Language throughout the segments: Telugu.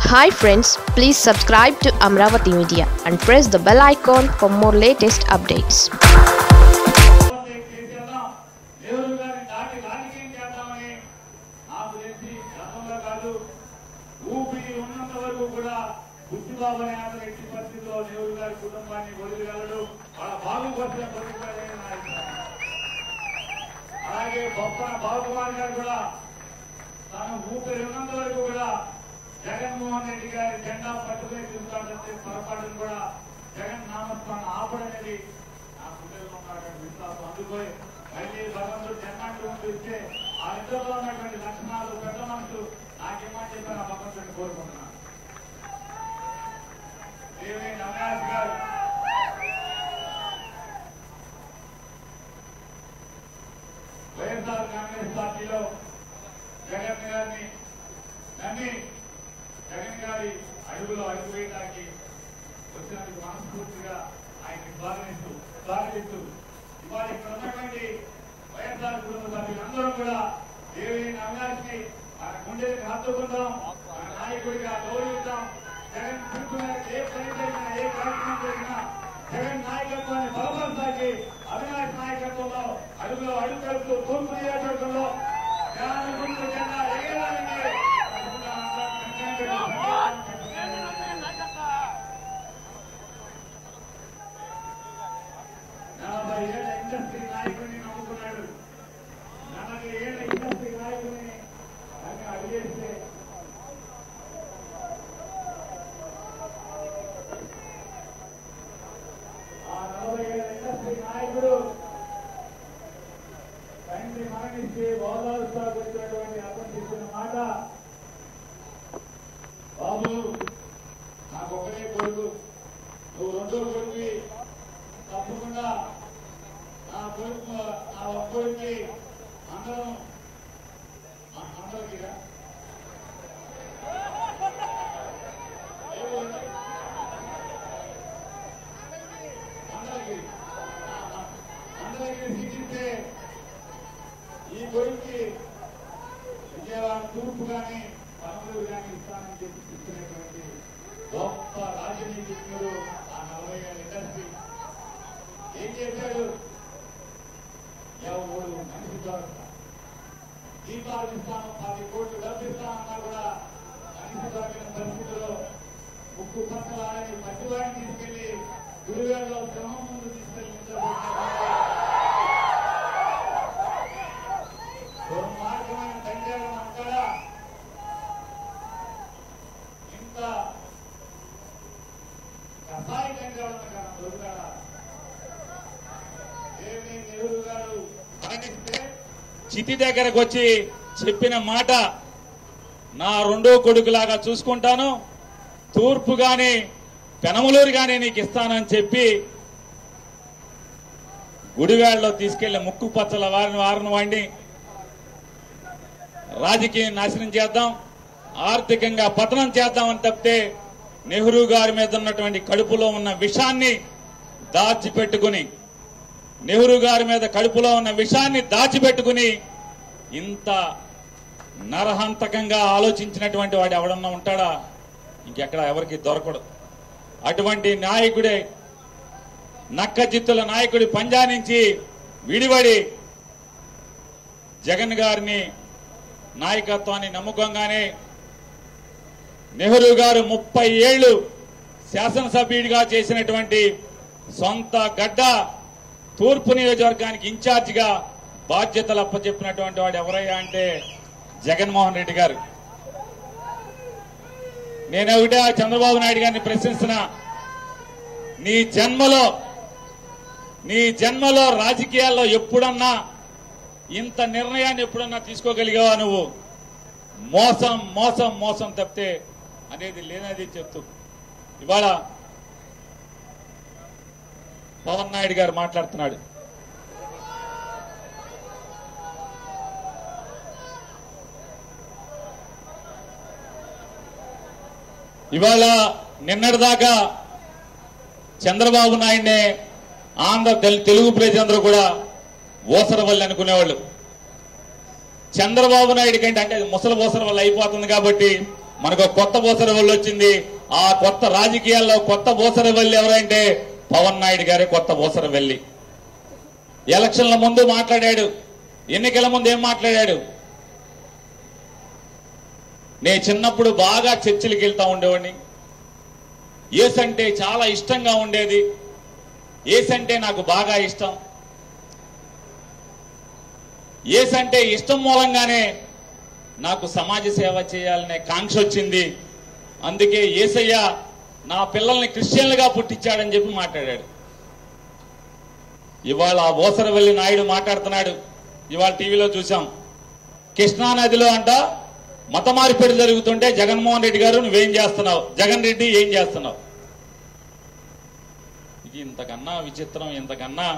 Hi friends please subscribe to Amaravati media and press the bell icon for more latest updates చేసేద్దాం నెహ్రూ గారిని దాటి రాజకీయం చేద్దామని నాకు తెలిసి గతంలో కాదు ఊపిరి ఉన్నంత వరకు కూడా బుద్ధిబాబు అనే అతను ఎట్టి పరిస్థితిలో నెహ్రూ గారి కుటుంబాన్ని వదిలిగలడు వాళ్ళ బాగుపరిచిన పరిస్థితి అలాగే బొప్పన బాబుకుమార్ గారు కూడా తాను ఊపిరి ఉన్నంత వరకు కూడా జగన్మోహన్ రెడ్డి గారి జెండా పట్టుకుని తిరుగుతాడంటే పొరపాటును కూడా జగన్ నామస్మరణ ఆపడనేది నా హృదయంలో ఉన్నటువంటి విశ్వాసం అందుకోయి మళ్ళీ భగవంతుడు జన్మాంటి ముందు ఇస్తే ఆ ఇద్దరిలో ఉన్నటువంటి లక్షణాలు పెద్ద మనసు నాకేమని చెప్పి నా భగవంతుడిని కోరుకుంటున్నాను దేవి నవనాథ్ గారు వైఎస్ఆర్ కాంగ్రెస్ పార్టీలో జగన్ గారిని నమ్మి జగన్ గారి అడుగులో అడుగు వేయడానికి వచ్చినందుకు మనస్ఫూర్తిగా ఆయన్ని స్వాగతిస్తూ స్వాగతిస్తూ ఇవాళ ఇక్కడ ఉన్నటువంటి వైఎస్ఆర్ కుటుంబ సభ్యులందరూ కూడా దేవిని అవినాష్ని మన గుండెలకు హత్తుకుందాం మన నాయకుడిగా గౌరవిద్దాం జగన్ పిలుపున ఏ పని జరిగినా ఏ కార్యక్రమం జరిగినా జగన్ నాయకత్వాన్ని బలపరచాలి అవినాష్ నాయకత్వంలో అడుగులో అడుగు కలుపుతూ తూర్పు నియోజకవర్గంలో జ్ఞాన గుండు జెండా ఎగరాలని నలభై ఏళ్ల ఇండస్ట్రీ నాయకుడిని నమ్ముకున్నాడు నలభై ఏళ్ల ఇండస్ట్రీ నాయకుడిని అని అడిగేస్తే ఆ నలభై ఏళ్ల ఇండస్ట్రీ నాయకుడు తండ్రి మరణించి ఓదార్స్తాకు వచ్చినటువంటి అతను చెప్పిన మాట బాబు నాకు ఒకటే కొడుకు నువ్వు రెండో కొడుకు తప్పకుండా నా కొడుకు నా ఒక్కడికి అందరం అ- అందరికీ రా. ఏమో అందరికీ అందరికీ సీటిస్తే ఈ కొడుక్కి విజయవాడ తూర్పు కానీ పదమూడు కానీ ఇస్తానని చెప్పి చెప్తున్నటువంటి గొప్ప రాజనీతిజ్ఞుడు ఆ నలభై ఏళ్ళ ఇండస్ట్రీ ఏం చేశాడు ఎవరు మనిషి దొరక దీపాలు ఇస్తాను పది కోట్లు డబ్బిస్తామన్నా కూడా మనిషి దొరికిన పరిస్థితిలో ముక్కు పక్కలాడని మధ్యవాడిని తీసుకెళ్లి గురుగారిలో సింహం ముందు తీసుకెళ్లి నిద్రపోయినటువంటి దుర్మార్గమైన దండేళ్ళ అక్కడ ఇంత కసాయి దండేళ్ళ కదా దొరుకుతాడా ఏమి నెహ్రూ గారు మరణిస్తే చితి దగ్గరకు వచ్చి చెప్పిన మాట నా రెండో కొడుకులాగా చూసుకుంటాను తూర్పు గాని పెనమలూరు గాని నీకు ఇస్తానని చెప్పి గుడివాడలో తీసుకెళ్లి ముక్కు పచ్చల వారిని వారిని వాడిని రాజకీయం నాశనం చేద్దాం ఆర్థికంగా పతనం చేద్దామని తప్పితే నెహ్రూ గారి మీద ఉన్నటువంటి కడుపులో ఉన్న విషాన్ని దాచిపెట్టుకుని నెహ్రూ గారి మీద కడుపులో ఉన్న విషాన్ని దాచిపెట్టుకుని ఇంత నరహంతకంగా ఆలోచించినటువంటి వాడు ఎవడన్నా ఉంటాడా ఇంకెక్కడ ఎవరికి దొరకడు అటువంటి నాయకుడే నక్క జిత్తుల నాయకుడి పంజా నుంచి విడివడి జగన్ గారిని నాయకత్వాన్ని నమ్మకంగానే నెహ్రూ గారు ముప్పై ఏళ్లు శాసనసభ్యుడిగా చేసినటువంటి సొంత గడ్డ తూర్పు నియోజకవర్గానికి ఇన్ఛార్జిగా బాధ్యతలు అప్పచెప్పినటువంటి వాడు ఎవరయ్యా అంటే జగన్మోహన్ రెడ్డి గారు నేను ఒకటే ఆ చంద్రబాబు నాయుడు గారిని ప్రశ్నిస్తున్నా నీ జన్మలో నీ జన్మలో రాజకీయాల్లో ఎప్పుడన్నా ఇంత నిర్ణయాన్ని ఎప్పుడన్నా తీసుకోగలిగావా నువ్వు మోసం మోసం మోసం తప్పితే అనేది లేనది చెప్తూ ఇవాళ పవన్ నాయుడు గారు మాట్లాడుతున్నాడు ఇవాళ నిన్నటిదాకా చంద్రబాబు నాయుడినే ఆంధ్ర తెలు- తెలుగు ప్రజలందరూ కూడా ఓసరవల్లి అనుకునేవాళ్ళు చంద్రబాబు నాయుడు కంటే అంటే అది ముసలి ఓసర వల్ల అయిపోతుంది కాబట్టి మనకు ఒక కొత్త ఊసరవల్లి వచ్చింది ఆ కొత్త రాజకీయాల్లో కొత్త ఊసరవల్లి ఎవరంటే పవన్ నాయుడు గారే కొత్త ఊసరవెల్లి ఎలక్షన్ల ముందు మాట్లాడాడు ఎన్నికల ముందు ఏం మాట్లాడాడు నేను చిన్నప్పుడు బాగా చర్చిలకు వెళ్తా ఉండేవాడిని ఏస్ అంటే చాలా ఇష్టంగా ఉండేది ఏస్ అంటే నాకు బాగా ఇష్టం ఏస్ అంటే ఇష్టం మూలంగానే నాకు సమాజ సేవ చేయాలనే కాంక్ష వచ్చింది అందుకే ఏసయ్య నా పిల్లల్ని క్రిస్టియన్లుగా పుట్టించాడని చెప్పి మాట్లాడాడు ఇవాళ ఆ ఓసరవల్లి నాయుడు మాట్లాడుతున్నాడు ఇవాళ టీవీలో చూసాం కృష్ణా నదిలో అంట మత మార్పిడి జరుగుతుంటే జగన్మోహన్ రెడ్డి గారు నువ్వేం చేస్తున్నావు జగన్ రెడ్డి ఏం చేస్తున్నావు ఇది ఇంతకన్నా విచిత్రం ఇంతకన్నా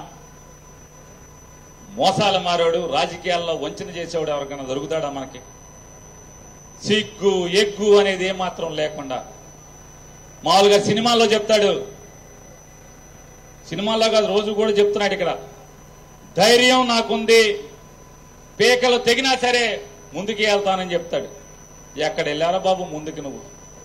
మోసాల మారోడు రాజకీయాల్లో వంచన చేసేవాడు ఎవరికైనా దొరుకుతాడా మనకి సిగ్గు ఎగ్గు అనేది ఏమాత్రం లేకుండా మామూలుగా సినిమాల్లో చెప్తాడు సినిమాల్లో కాదు రోజు కూడా చెప్తున్నాడు ఇక్కడ ధైర్యం నాకుంది పీకలు తెగినా సరే ముందుకు వెళ్తానని చెప్తాడు ఎక్కడ వెళ్ళారా బాబు ముందుకు నువ్వు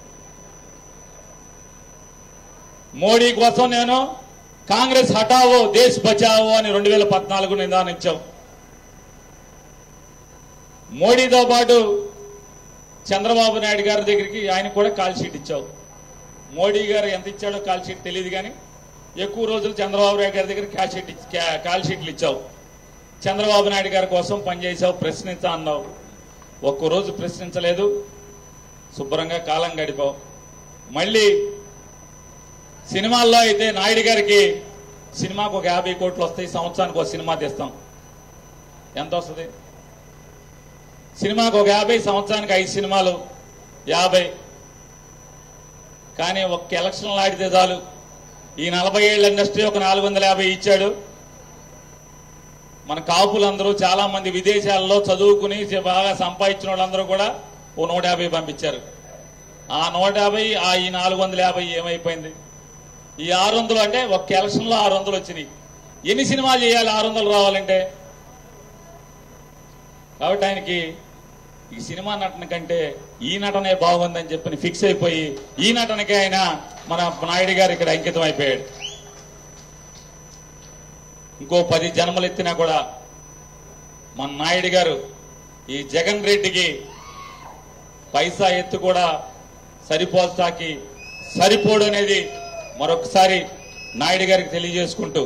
మోడీ కోసం నేను కాంగ్రెస్ హటావో దేశ్ బచావో అని రెండు వేల పద్నాలుగు నిదానించాం మోడీతో పాటు చంద్రబాబు నాయుడు గారి దగ్గరికి ఆయన కూడా కాల్ షీట్ ఇచ్చావు మోడీ గారు ఎంత ఇచ్చాడో కాల్ షీట్ తెలియదు కానీ ఎక్కువ రోజులు చంద్రబాబు నాయుడు గారి దగ్గర కాల్ షీట్ ఇచ్చి- కా- కాల్ షీట్లు ఇచ్చావు చంద్రబాబు నాయుడు గారి కోసం పనిచేసావు ప్రశ్నించా అన్నావు ఒక్క రోజు ప్రశ్నించలేదు శుభ్రంగా కాలం గడిపావు మళ్ళీ సినిమాల్లో అయితే నాయుడు గారికి సినిమాకు ఒక యాభై కోట్లు వస్తాయి సంవత్సరానికి ఒక సినిమా తీస్తాం ఎంత వస్తుంది సినిమాకు ఒక యాభై సంవత్సరానికి ఐదు సినిమాలు యాభై కానీ ఒక్క ఎలక్షన్లు ఆడితే చాలు ఈ నలభై ఏళ్ళ ఇండస్ట్రీ ఒక నాలుగు వందల యాభై ఇచ్చాడు మన కాపులందరూ చాలా మంది విదేశాల్లో చదువుకుని బాగా సంపాదించిన వాళ్ళందరూ కూడా ఓ నూట యాభై పంపించారు ఆ నూట యాభై ఆ ఈ నాలుగు వందల యాభై ఏమైపోయింది ఈ ఆరు వందలు అంటే ఒక్క ఎలక్షన్ లో ఆరు వందలు వచ్చినాయి ఎన్ని సినిమాలు చేయాలి ఆరు వందలు రావాలంటే కాబట్టి ఆయనకి ఈ సినిమా నటన కంటే ఈ నటనే బాగుందని చెప్పి ఫిక్స్ అయిపోయి ఈ నటనకే ఆయన మన నాయుడు గారు ఇక్కడ అంకితం అయిపోయాడు ఇంకో పది జన్మలు ఎత్తినా కూడా మన నాయుడు గారు ఈ జగన్ రెడ్డికి పైసా ఎత్తు కూడా సరిపోల్చాకి సరిపోడు అనేది మరొకసారి నాయుడు గారికి తెలియజేసుకుంటూ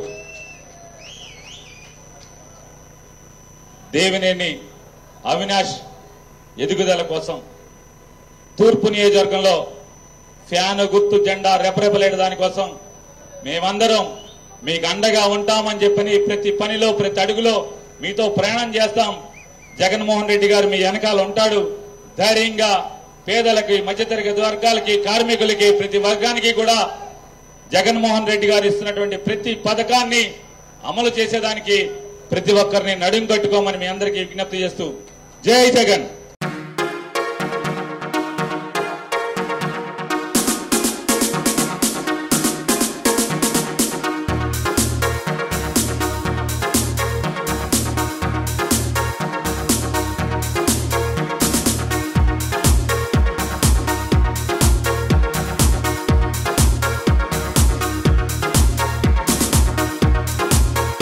దేవినేని అవినాష్ ఎదుగుదల కోసం తూర్పు నియోజకవర్గంలో ఫ్యాను గుర్తు జెండా రెపరెపలేడు దానికోసం మేమందరం మీకు అండగా ఉంటామని చెప్పని ప్రతి పనిలో ప్రతి అడుగులో మీతో ప్రయాణం చేస్తాం జగన్మోహన్ రెడ్డి గారు మీ వెనకాల ఉంటాడు ధైర్యంగా పేదలకి మధ్యతరగతి వర్గాలకి కార్మికులకి ప్రతి వర్గానికి కూడా జగన్మోహన్ రెడ్డి గారు ఇస్తున్నటువంటి ప్రతి పథకాన్ని అమలు చేసేదానికి ప్రతి ఒక్కరిని నడుం కట్టుకోమని మీ అందరికీ విజ్ఞప్తి చేస్తూ జై జగన్